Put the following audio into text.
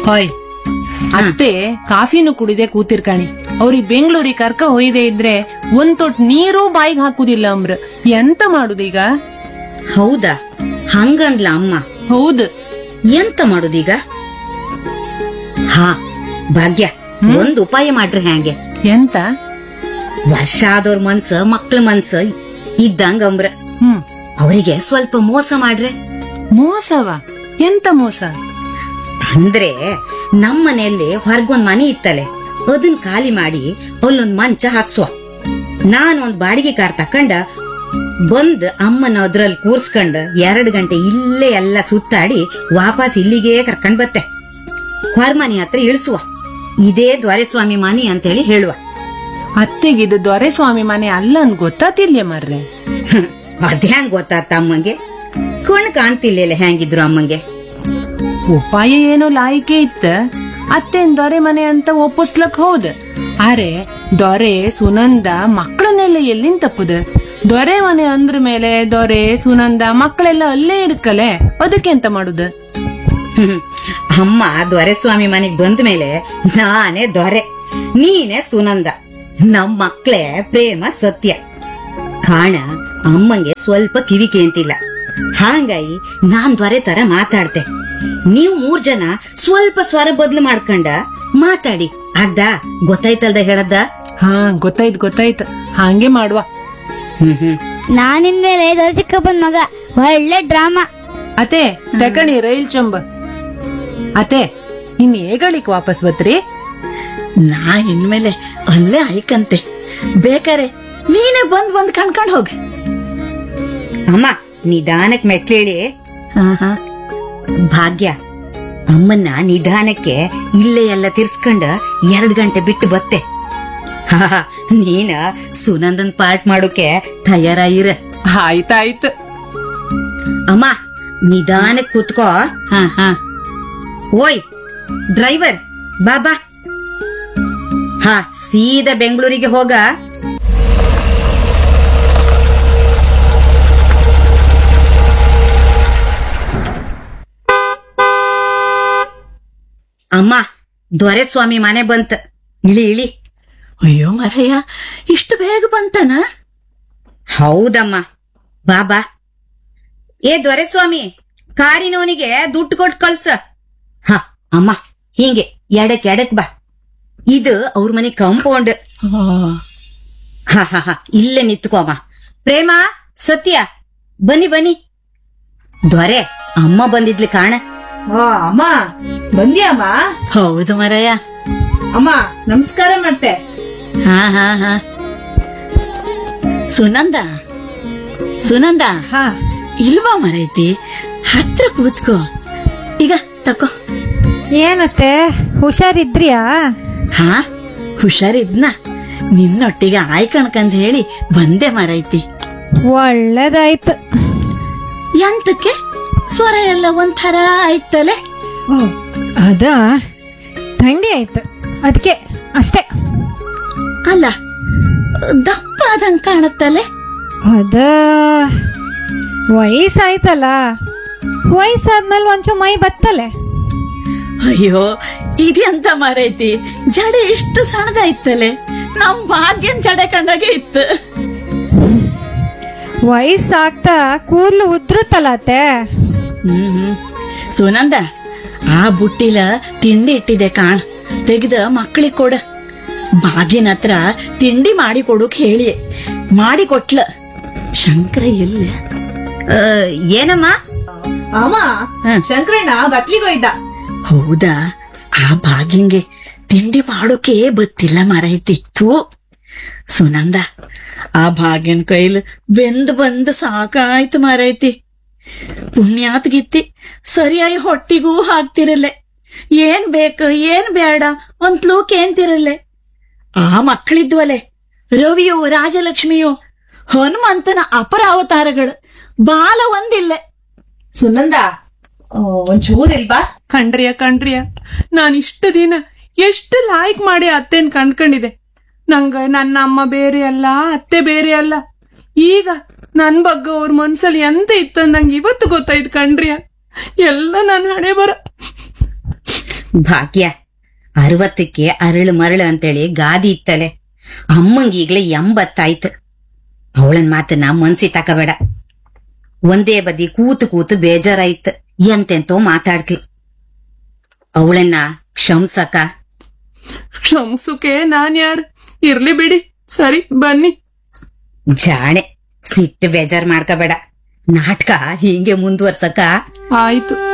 ಹೊಯ್ ಅತ್ತೆ ಕಾಫಿನೂ ಕುಡಿದೆ ಕೂತಿರ್ಕಣಿ ಅವ್ರಿಗೆ ಬೆಂಗಳೂರಿಗೆ ಕರ್ಕ ಹೊಯ್ದೆ ಇದ್ರೆ ಒಂದ್ ತೊಟ್ ನೀರು ಬಾಯಿಗೆ ಹಾಕುದಿಲ್ಲ ಅಮ್ರ ಎಂತ ಮಾಡುದೀಗ ಹೌದಾ ಹಂಗಂದ್ಲ ಅಮ್ಮ ಹೌದು ಎಂತ ಮಾಡುದೀಗ ಹಾ ಭಾಗ್ಯ ಒಂದ್ ಉಪಾಯ ಮಾಡ್ರಿ ಹ್ಯಾಂಗೆ ಎಂತ ವರ್ಷ ಆದವ್ರ ಮನ್ಸ ಮಕ್ಳ ಮನ್ಸ ಇದ್ದಂಗ ಅಂಬ್ರ ಹ್ಮ್ ಅವರಿಗೆ ಸ್ವಲ್ಪ ಮೋಸ ಮಾಡ್ರೆ ಮೋಸವ ಎಂತ ಮೋಸ ಅಂದ್ರೆ ನಮ್ ಮನೆಯಲ್ಲಿ ಹೊರಗೊಂದ್ ಮನೆ ಇತ್ತಲೆ ಅದನ್ ಖಾಲಿ ಮಾಡಿ ಅಲ್ಲೊಂದ್ ಮಂಚ ಹಾಕ್ಸುವ ನಾನೊಂದ್ ಬಾಡಿಗೆ ಕಾರ್ ತಕೊಂಡ ಬಂದ್ ಅಮ್ಮನ ಅದ್ರಲ್ಲಿ ಕೂರ್ಸ್ಕೊಂಡ್ ಎರಡ್ ಗಂಟೆ ಇಲ್ಲೇ ಎಲ್ಲ ಸುತ್ತಾಡಿ ವಾಪಸ್ ಇಲ್ಲಿಗೆ ಕರ್ಕೊಂಡ್ ಬತ್ತೆ ಹೊರಮನೆ ಹತ್ರ ಇಳಿಸುವ ಇದೇ ದ್ವಾರಸ್ವಾಮಿ ಮನೆ ಅಂತೇಳಿ ಹೇಳುವ ಅತ್ತೆಗಿದು ದೊರೆಸ್ವಾಮಿ ಮನೆ ಅಲ್ಲ ಅನ್ ಗೊತ್ತಾತಿಲ್ಯ ಮರ್ರೆ ಹ್ಮ್, ಅದ್ಹ್ಯಾಂಗ್ ಗೊತ್ತಾತ ಅಮ್ಮಂಗೆ ಕಣ್ ಕಾಣ್ತಿಲ್ಲ ಹೆಂಗಿದ್ರು ಅಮ್ಮಂಗೆ ಉಪಾಯ ಏನೋ ಲಾಯಿಕೆ ಇತ್ತ ಅತ್ತೆನ್ ದೊರೆ ಮನೆ ಅಂತ ಒಪ್ಪಿಸ್ಲಕ್ ಹೌದ್ ಆರೆ ದೊರೆ ಸುನಂದ ಮಕ್ಕಳನ್ನೆಲ್ಲ ಎಲ್ಲಿಂದ ತಪ್ಪುದ ದೊರೆ ಮನೆ ಅಂದ್ರ ಮೇಲೆ ದೊರೆ ಸುನಂದ ಮಕ್ಕಳೆಲ್ಲ ಅಲ್ಲೇ ಇರ್ಕಲೆ ಅದಕ್ಕೆ ಎಂತ ಮಾಡುದ ಹ್ಮ್. ಅಮ್ಮ ದೊರೆಸ್ವಾಮಿ ಮನೆಗ್ ಬಂದ ಮೇಲೆ ನಾನೇ ದೊರೆ ನೀನೇ ಸುನಂದ ನಮ್ ಮಕ್ಳೇ ಪ್ರೇಮ ಸತ್ಯ ಕಾಣ ಅಮ್ಮಂಗೆ ಸ್ವಲ್ಪ ಕಿವಿ ಕೇಂತಿಲ್ಲ ಹಾಂಗಾಗಿ ನಾನ್ ದೊರೆ ತರ ಮಾತಾಡ್ತೆ ನೀವು ಮೂರ್ ಜನ ಸ್ವಲ್ಪ ಸ್ವರ ಬದ್ಲು ಮಾಡ್ಕೊಂಡ ಮಾತಾಡಿ ಆಗ್ದಾ ಗೊತ್ತಾಯ್ತಲ್ದ ಹೇಳದ್ದ ಹಾ ಗೊತ್ತಾಯ್ತು ಗೊತ್ತಾಯ್ತು ಹಾಗೆ ಮಾಡುವ ಹ್ಮ್ ಹ್ಮ್ ನಾನಿನ್ಮೇಲೆ ದೊರೆ ಚಿಕ್ಕಪ್ಪನ ಮಗ ಒಳ್ಳೆ ಡ್ರಾಮಾ ಅತೆ ತಕಣಿ ರೈಲ್ ಚಂಬ ಅತೆ ಇನ್ ಏಗಳಿಕ್ ವಾಪಸ್ ಬತ್ರಿ ನಾ ಇನ್ಮೇಲೆ ಅಲ್ಲೇ ಆಯ್ಕಂತೆ ಬೇಕಾರೆ ನೀನೇ ಬಂದ್ ಬಂದ್ ಕಣ್ಕೊಂಡ್ ಹೋಗ್ ಅಮ್ಮ ನಿಧಾನಕ್ ಮೆಟ್ಲೇಳಿ ಹಾ ಹಾ ಭಾಗ್ಯ ಅಮ್ಮನ್ನ ನಿಧಾನಕ್ಕೆ ಇಲ್ಲೇ ಎಲ್ಲ ತಿರ್ಸ್ಕೊಂಡ ಎರಡ್ ಗಂಟೆ ಬಿಟ್ಟು ಬತ್ತೆ ಹಾ ನೀನ ಸುನಂದನ್ ಪಾರ್ಟ್ ಮಾಡೋಕೆ ತಯಾರಾಗಿರ ಆಯ್ತಾಯ್ತು ಅಮ್ಮ ನಿಧಾನಕ್ ಕೂತ್ಕೋ ಹಾ ಹಾ ಓಯ್ ಡ್ರೈವರ್ ಬಾಬಾ ಹಾ ಸೀದಾ ಬೆಂಗಳೂರಿಗೆ ಹೋಗ ಅಮ್ಮ ದೊರೆಸ್ವಾಮಿ ಮನೆ ಬಂತ ಇಳಿ ಇಳಿ ಅಯ್ಯೋ ಮರಯ್ಯ ಇಷ್ಟು ಬೇಗ ಬಂತನ ಹೌದಮ್ಮ ಬಾಬಾ ಏ ದೊರೆಸ್ವಾಮಿ ಕಾರಿನವನಿಗೆ ದುಡ್ಡು ಕೊಟ್ಟು ಕಳ್ಸ ಹ ಅಮ್ಮ ಹಿಂಗೆ ಎಡಕ್ ಎಡಕ್ ಬಾ ಇದು ಅವ್ರ ಮನೆ ಕಾಂಪೌಂಡ್ ಹ ಹ ಹ ಇಲ್ಲೇ ನಿತ್ಕೋ ಅಮ್ಮ ಪ್ರೇಮ ಸತ್ಯ ಬನ್ನಿ ಬನ್ನಿ ದೊರೆ ಅಮ್ಮ ಬಂದಿದ್ಲಿ ಕಾಣ ಅಮ್ಮ ಬಂದ್ಯಾಮ್ಮ ಹೌದು ಮರಯ್ಯ ಅಮ್ಮ ನಮಸ್ಕಾರ ಮಾಡ್ತೆ ಹಾ ಹಾ ಹಾ ಸುನಂದ ಸುನಂದ ಹಾ ಇಲ್ವಾ ಮರೈತಿ ಹತ್ರ ಕೂತ್ಕೋ ಈಗ ತಕೋ ಏನತ್ತೆ ಹುಷಾರಿದ್ರಿಯಾ ಹಾ ಹುಷಾರಿದ್ನ ನಿನ್ನೊಟ್ಟಿಗೆ ಆಯ್ ಕಣ್ಕಂದ್ ಹೇಳಿ ಬಂದೆ ಮರೈತಿ ಒಳ್ಳೇದಾಯ್ತು ಎಂತಕ್ಕೆ ಸ್ವರ ಎಲ್ಲ ಒಂಥರ ಆಯ್ತಲೆ ಓ ಅದ ಥಂಡಿ ಆಯ್ತು ಅದಕ್ಕೆ ಅಷ್ಟೇ ಅಲ್ಲ ದಪ್ಪ ಆದಂಗ್ ಕಾಣುತ್ತಲೆ ಅದ ವಯಸ್ಸಾಯ್ತಲ್ಲ ವಯಸ್ಸಾದ್ಮೇಲೆ ಒಂಚೂರು ಮೈ ಬತ್ತಲೆ ಅಯ್ಯೋ ಇದೆಂತ ಮರೈತಿ ಜಡೆ ಇಷ್ಟು ಸಣ್ಣದಾಯ್ತಲೆ ನಮ್ ಭಾಗ್ಯನ್ ಜಡೆ ಕಂಡಾಗೆ ಇತ್ತು ವಯಸ್ಸಾಗ್ತಾ ಕೂದಲು ಉದ್ರುತ್ತಲ್ಲ ಅತ್ತೆ ಹ್ಮ್ ಹ್ಮ್. ಸುನಂದ ಆ ಬುಟ್ಟಿಲ ತಿಂಡಿ ಇಟ್ಟಿದೆ ಕಾಣ್ ತೆಗ್ದ ಮಕ್ಕಳಿಗೆ ಕೊಡ ಭಾಗ್ಯನ ಹತ್ರ ತಿಂಡಿ ಮಾಡಿ ಕೊಡೋಕ್ ಹೇಳಿ ಮಾಡಿ ಕೊಟ್ಲ ಶಂಕರ ಎಲ್ಲ ಆ, ಏನಮ್ಮ ಅಮ್ಮ ಹ. ಶಂಕರಣ್ಣ ಬಟ್ಲಿಗೆ ಹೋಯ್ದ ಹೌದಾ ಆ ಭಾಗ್ಯಂಗೆ ತಿಂಡಿ ಮಾಡೋಕೆ ಬತ್ತಿಲ್ಲ ಮರೈತಿ ಥೂ ಸುನಂದ ಆ ಭಾಗ್ಯನ್ ಕೈಲ್ ಬೆಂದ್ ಬಂದ್ ಸಾಕಾಯ್ತು ಮರೈತಿ ಪುಣ್ಯಾತ್ ಗಿತ್ತಿ ಸರಿಯಾಗಿ ಹೊಟ್ಟಿಗೂ ಹಾಕ್ತಿರಲ್ಲೆ ಏನ್ ಬೇಕು ಏನ್ ಬೇಡ ಒಂತ್ಲೂ ಕೇಂತಿರಲ್ಲೆ ಆ ಮಕ್ಕಳಿದ್ವಲೆ ರವಿಯು ರಾಜಲಕ್ಷ್ಮಿಯು ಹನುಮಂತನ ಅಪರ ಅವತಾರಗಳು ಬಾಲ ಒಂದಿಲ್ಲೆ ಸುನಂದ ಒಂಚೂರ್ ಇಲ್ವಾ ಕಣ್ರಿಯ ಕಣ್ರಿಯ ನಾನ್ ಇಷ್ಟು ದಿನ ಎಷ್ಟು ಲಾಯ್ಕ್ ಮಾಡಿ ಅತ್ತೆನ್ ಕಂಡ್ಕೊಂಡಿದೆ ನಂಗ ನನ್ನ ಅಮ್ಮ ಬೇರೆ ಅಲ್ಲ ಅತ್ತೆ ಬೇರೆ ಅಲ್ಲ ಈಗ ನನ್ ಬಗ್ಗೆ ಅವ್ರ ಮನ್ಸಲ್ಲಿ ಎಂತ ಇತ್ತ ನಂಗೆ ಇವತ್ತು ಗೊತ್ತಾಯ್ತು ಕಣ್ರಿಯ ಎಲ್ಲ ನನ್ನ ಹಣೆ ಬರ ಭಾಗ್ಯ ಅರವತ್ತಕ್ಕೆ ಅರಳು ಮರಳು ಅಂತೇಳಿ ಗಾದಿ ಇತ್ತಲೆ ಅಮ್ಮಂಗ್ ಈಗ್ಲೇ ಎಂಬತ್ತಾಯ್ತು ಅವಳನ್ ಮಾತನ್ನ ಮನ್ಸಿ ತಕಬೇಡ ಒಂದೇ ಬದಿ ಕೂತು ಕೂತು ಬೇಜಾರಾಯ್ತು ಎಂತೆಂತೋ ಮಾತಾಡ್ತಿ ಅವಳನ್ನ ಕ್ಷಮ್ಸಕ ಕ್ಷಮ್ಸುಕೆ ನಾನ್ ಯಾರ್ ಇರ್ಲಿ ಬಿಡಿ ಸರಿ ಬನ್ನಿ ಜಾಣೆ ಸಿಟ್ಟು ಬೇಜಾರ್ ಮಾಡ್ಕೋಬೇಡ ನಾಟಕ ಹೀಗೆ ಮುಂದುವರ್ಸಕ ಆಯ್ತು